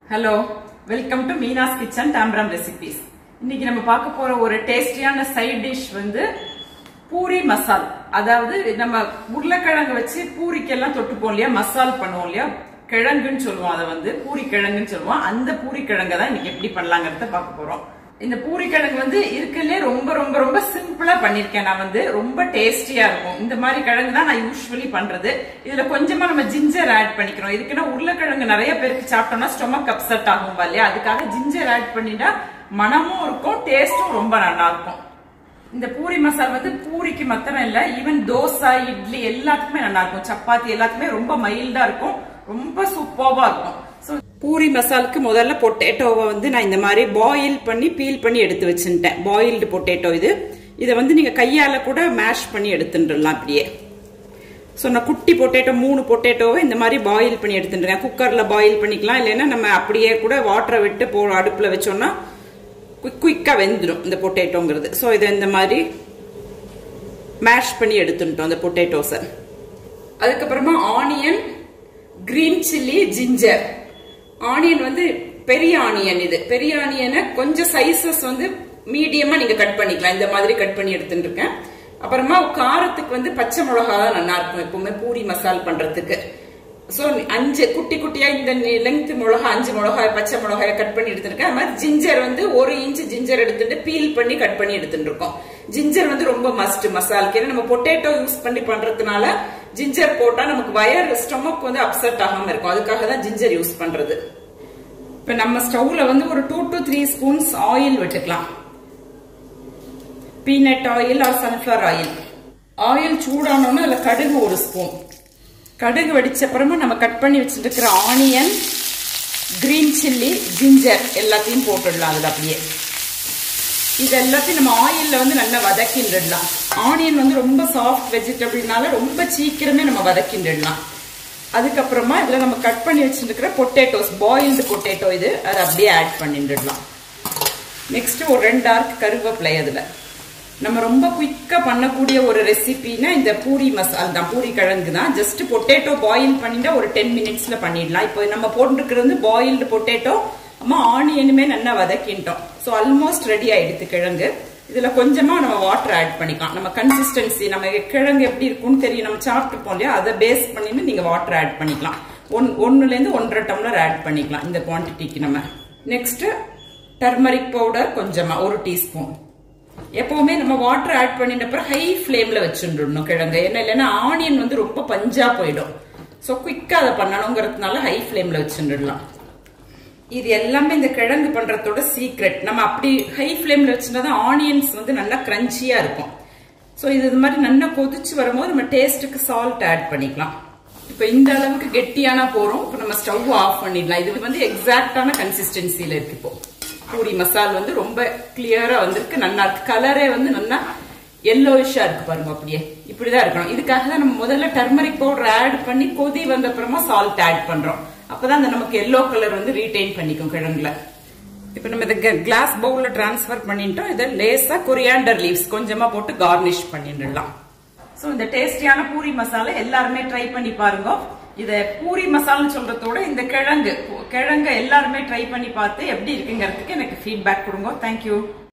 hello welcome to Meena's kitchen Tambaram recipes இன்னைக்கு நம்ம பார்க்க போற ஒரு டேஸ்டியான சைட் டிஷ் வந்து பூரி மசால் அதாவது நம்ம உருளைக்கிழங்கு வச்சு பூரிக்கெல்லாம் தொட்டுப்போம் இல்லையா மசால் பண்ணுவோம் இல்லையா கிழங்குன்னு சொல்லுவோம் அதை வந்து பூரி கிழங்குன்னு சொல்லுவோம் அந்த பூரி கிழங்கை தான் இன்னைக்கு எப்படி பண்ணலாங்கிறத பார்க்க போறோம் இந்த பூரி கிழங்கு வந்து இருக்குல்லே ரொம்ப ரொம்ப ரொம்ப சிம்பிளா பண்ணிருக்கேன் நான் வந்து ரொம்ப டேஸ்டியா இருக்கும் இந்த மாதிரி கிழங்கு தான் நான் யூஸ்வலி பண்றது இதுல கொஞ்சமா நம்ம ஜிஞ்சர் ஆட் பண்ணிக்கிறோம் இதுக்குன்னா உருளைக்கிழங்கு நிறைய பேருக்கு சாப்பிட்டோம்னா ஸ்டொமக் அப்செட் ஆகும் இல்லையா அதுக்காக ஜிஞ்சர் ஆட் பண்ணிட்டா மனமும் இருக்கும் டேஸ்டும் ரொம்ப நல்லா இருக்கும் இந்த பூரி மசால் வந்து பூரிக்கு மாத்திரம் இல்ல ஈவன் தோசை இட்லி எல்லாத்துக்குமே நல்லா இருக்கும் சப்பாத்தி எல்லாத்துக்குமே ரொம்ப மைல்டா இருக்கும் ரொம்ப சூப்பர்வா இருக்கும் ஸோ பூரி மசாலுக்கு முதல்ல பொட்டேட்டோவை வந்து நான் இந்த மாதிரி பாயில் பண்ணி பீல் பண்ணி எடுத்து வச்சுட்டேன் பாயில்டு பொட்டேட்டோ இது இதை வந்து நீங்க கையால கூட மேஷ் பண்ணி எடுத்துட்டுலாம் அப்படியே ஸோ நான் குட்டி பொட்டேட்டோ மூணு பொட்டேட்டோவை இந்த மாதிரி பாயில் பண்ணி எடுத்துட்டுருக்கேன் குக்கரில் பாயில் பண்ணிக்கலாம் இல்லைன்னா நம்ம அப்படியே கூட வாட்டரை விட்டு போ அடுப்பில் வச்சோம்னா குயிக் குயிக்காக வெந்துடும் இந்த பொட்டேட்டோங்கிறது ஸோ இதை இந்த மாதிரி மேஷ் பண்ணி எடுத்துட்டோம் அந்த பொட்டேட்டோஸை அதுக்கப்புறமா onion green chilli ginger onion வந்து பெரிய ஆனியன் இது பெரிய ஆனியனை கொஞ்சம் சைசஸ் வந்து மீடியமா நீங்க கட் பண்ணிக்கலாம் இந்த மாதிரி கட் பண்ணி எடுத்துட்டு இருக்கேன் அப்புறமா காரத்துக்கு வந்து பச்சை மிளகா தான் நல்லா இருக்கும் எப்பவுமே பூரி மசால் பண்றதுக்கு சோ அஞ்சு குட்டி குட்டியா இந்த லெங்த் மிளகா அஞ்சு மிளகாய் பச்சை மிளகாய கட் பண்ணி எடுத்துருக்கேன் அது மாதிரி ஜிஞ்சர் வந்து ஒரு இன்ச் ஜிஞ்சர் எடுத்துட்டு பீல் பண்ணி கட் பண்ணி எடுத்துட்டு இருக்கோம் ஜிஞ்சர் வந்து ரொம்ப மஸ்ட் மசாலுக்கு ஏன்னா நம்ம பொட்டேட்டோ யூஸ் பண்ணி பண்றதுனால ஜிஞ்சர் போட்டா நமக்கு வயர் ஸ்டொமக் வந்து அப்செட் ஆகாம இருக்கும் அதுக்காக தான் ஜிஞ்சர் யூஸ் பண்றது இப்ப நம்ம ஸ்டவ்ல வந்து ஒரு two to three spoons oil விட்டுக்கலாம் peanut oil or sunflower oil oil சூடானோன்னா அதுல கடுகு ஒரு ஸ்பூன் கடுகு வெடிச்ச அப்புறமா நம்ம கட் பண்ணி வச்சுட்டு இருக்கிற ஆனியன் கிரீன் சில்லி ஜிஞ்சர் எல்லாத்தையும் போட்டுடலாம் அதுல அப்படியே இது எல்லாத்தையும் நம்ம ஆயில்ல வந்து நல்லா வதக்கிண்டுடலாம் ஆனியன் வந்து ரொம்ப சாஃப்ட் வெஜிடபிள்னால ரொம்ப சீக்கிரமே நம்ம வதக்கிண்டுடலாம் அதுக்கப்புறமா இதுல நம்ம கட் பண்ணி வச்சிருக்கிற பொட்டேட்டோஸ் பாயில்டு பொட்டேட்டோ இது அதை அப்படியே ஆட் பண்ணிட்டுடலாம் நெக்ஸ்ட் ஒரு ரெண்டு ஆர்க் கருவேப்பிலை அதுல நம்ம ரொம்ப குயிக்கா பண்ணக்கூடிய ஒரு ரெசிபினா இந்த பூரி மசால் தான் பூரி கிழங்கு தான் ஜஸ்ட் பொட்டேட்டோ பாயில் பண்ணிட்டா ஒரு டென் மினிட்ஸ்ல பண்ணிடலாம் இப்போ நம்ம போட்டுருக்கிறது வந்து பாயில்டு பொட்டேட்டோ அம்மா ஆனியனுமே நல்லா வதக்கிட்டோம் ஸோ ஆல்மோஸ்ட் ரெடி ஆயிடுது கிழங்கு இதுல கொஞ்சமா நம்ம வாட்டர் ஆட் பண்ணிக்கலாம் நம்ம கன்சிஸ்டன்சி நம்ம கிழங்கு எப்படி இருக்கும்னு தெரியும் நம்ம சாப்பிட்டுப்போம் இல்லையா அதை பேஸ் பண்ணிட்டு நீங்க வாட்டர் ஆட் பண்ணிக்கலாம் ஒன் ஒன்னுல இருந்து ஒன்றரை டம்ளர் ஆட் பண்ணிக்கலாம் இந்த குவான்டிட்டிக்கு நம்ம நெக்ஸ்ட் டர்மரிக் பவுடர் கொஞ்சமா ஒரு டீஸ்பூன் எப்பவுமே நம்ம வாட்டர் ஆட் பண்ணிட்டப்பறம் ஹை ஃப்ளேம்ல வச்சுடணும் கிழங்கு என்ன இல்லைன்னா ஆனியன் வந்து ரொம்ப பஞ்சா போயிடும் ஸோ குயிக்கா அதை பண்ணணுங்கிறதுனால ஹை ஃப்ளேம்ல வச்சுடலாம் இது எல்லாமே இந்த கிழங்கு பண்றதோட சீக்ரெட் நம்ம அப்படி ஹை ஃப்ளேம்ல வச்சுருந்தா ஆனியன்ஸ் வந்து நல்லா கிரன்ச்சியா இருக்கும் ஸோ இது இது மாதிரி நல்லா கொதிச்சு வரும்போது நம்ம டேஸ்ட்டுக்கு சால்ட் ஆட் பண்ணிக்கலாம் இப்போ இந்த அளவுக்கு கெட்டியானா போறோம் இப்போ நம்ம ஸ்டவ் ஆஃப் பண்ணிடலாம் இது வந்து எக்ஸாக்டான கன்சிஸ்டன்சில இருக்கு இப்போ பூரி மசால் வந்து ரொம்ப கிளியரா வந்திருக்கு நல்லா இருக்கு கலரே வந்து நல்லா எல்லோயிஷா இருக்கு பாருங்க அப்படியே இப்படிதான் இருக்கணும் இதுக்காக தான் நம்ம முதல்ல டர்மரிக் பவுடர் ஆட் பண்ணி கொதி வந்த அப்புறமா சால்ட் ஆட் பண்றோம் அப்பதான் அந்த நமக்கு எல்லோ கலர் வந்து ரீடைன் பண்ணிக்கும் கிழங்குல இப்ப நம்ம இதை கிளாஸ் பவுல்ல டிரான்ஸ்பர் பண்ணிட்டோம் இதை லேசா கொரியாண்டர் லீவ்ஸ் கொஞ்சமா போட்டு கார்னிஷ் பண்ணிடலாம் சோ இந்த டேஸ்டியான பூரி மசாலா எல்லாருமே ட்ரை பண்ணி பாருங்க இத பூரி மசாலான்னு சொல்றதோட இந்த கிழங்கு கிழங்க எல்லாருமே ட்ரை பண்ணி பார்த்து எப்படி இருக்குங்கிறதுக்கு எனக்கு ஃபீட்பேக் கொடுங்க தேங்க்யூ